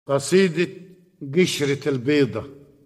قصيدة قشرة البيضة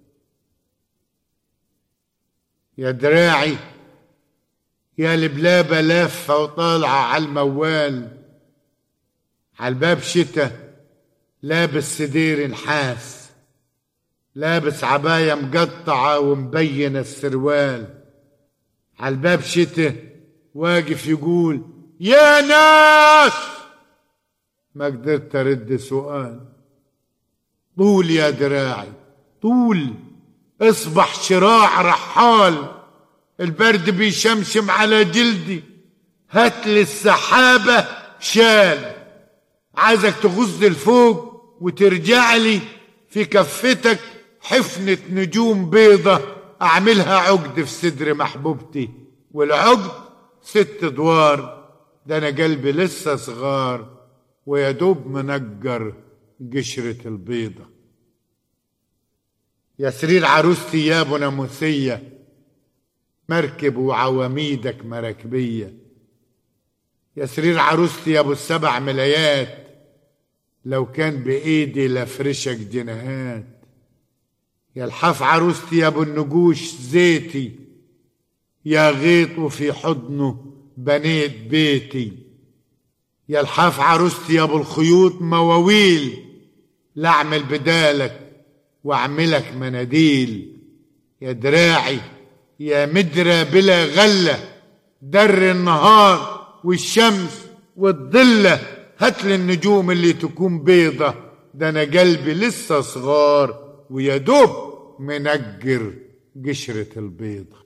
يا دراعي يا البلابة لافة وطالعة على الموال على الباب شتا لابس سدير نحاس لابس عباية مقطعة ومبين السروال على الباب شتا واقف يقول يا ناس ما قدرت ارد سؤال طول يا دراعي طول اصبح شراع رحال البرد بيشمشم على جلدي هات لي السحابة شال عايزك تغز لفوق وترجع لي في كفتك حفنة نجوم بيضة أعملها عقد في صدر محبوبتي والعقد ست ادوار ده أنا قلبي لسه صغار ويا دوب منجر قشرة البيضة يا سرير عروستي يا ابو ناموسية مركب وعواميدك مراكبية يا سرير عروستي يا ابو السبع ملايات لو كان بإيدي لفرشك جناهات يا الحاف عروستي يا ابو النجوش زيتي يا غيط وفي حضنه بنيت بيتي يا الحاف عروستي يا ابو الخيوط مواويل لا اعمل بدالك واعملك مناديل يا دراعي يا مدرة بلا غلة در النهار والشمس والضلة هاتلي النجوم اللي تكون بيضة ده انا قلبي لسه صغار ويا دوب منجر قشرة البيضة